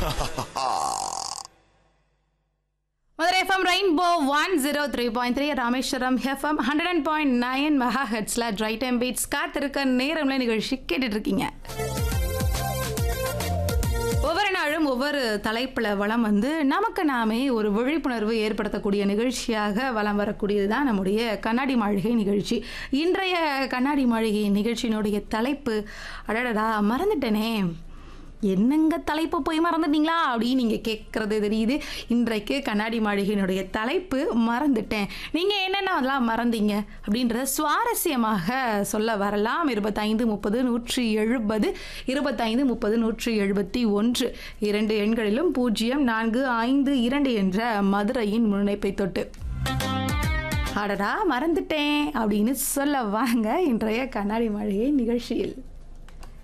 Madurai FM Rainbow one zero three point three Rameswaram FM hundred and point nine mega ஹெட்ஸில் drive time beats காத்திருக்க நேரம்ல நிகழ்ச்சி கேட்டுட்டு இருக்கீங்க ஒவ்வொரு நாளும் ஒவ்வொரு தலைப்பில் வளம் வந்து நமக்கு நாமே ஒரு விழிப்புணர்வு ஏற்படுத்தக்கூடிய நிகழ்ச்சியாக வலம் வரக்கூடியது தான் நம்முடைய கண்ணாடி மாளிகை நிகழ்ச்சி இன்றைய கண்ணாடி மாளிகை நிகழ்ச்சியினுடைய தலைப்பு அடடடா மறந்துட்டேனே என்னங்க தலைப்பு போய் மறந்துட்டீங்களா அப்படின்னு நீங்கள் கேட்குறது தெரியுது இன்றைக்கு கண்ணாடி மாளிகையினுடைய தலைப்பு மறந்துட்டேன் நீங்கள் என்னென்னலாம் மறந்தீங்க அப்படின்றத சுவாரஸ்யமாக சொல்ல வரலாம் இருபத்தைந்து முப்பது நூற்றி எழுபது இருபத்தைந்து முப்பது நூற்றி எழுபத்தி ஒன்று இரண்டு எண்களிலும் பூஜ்ஜியம் நான்கு ஐந்து இரண்டு என்ற மதுரையின் முன்னிப்பை தொட்டு அடடா மறந்துட்டேன் அப்படின்னு சொல்ல வாங்க இன்றைய கண்ணாடி மாளிகை நிகழ்ச்சியில்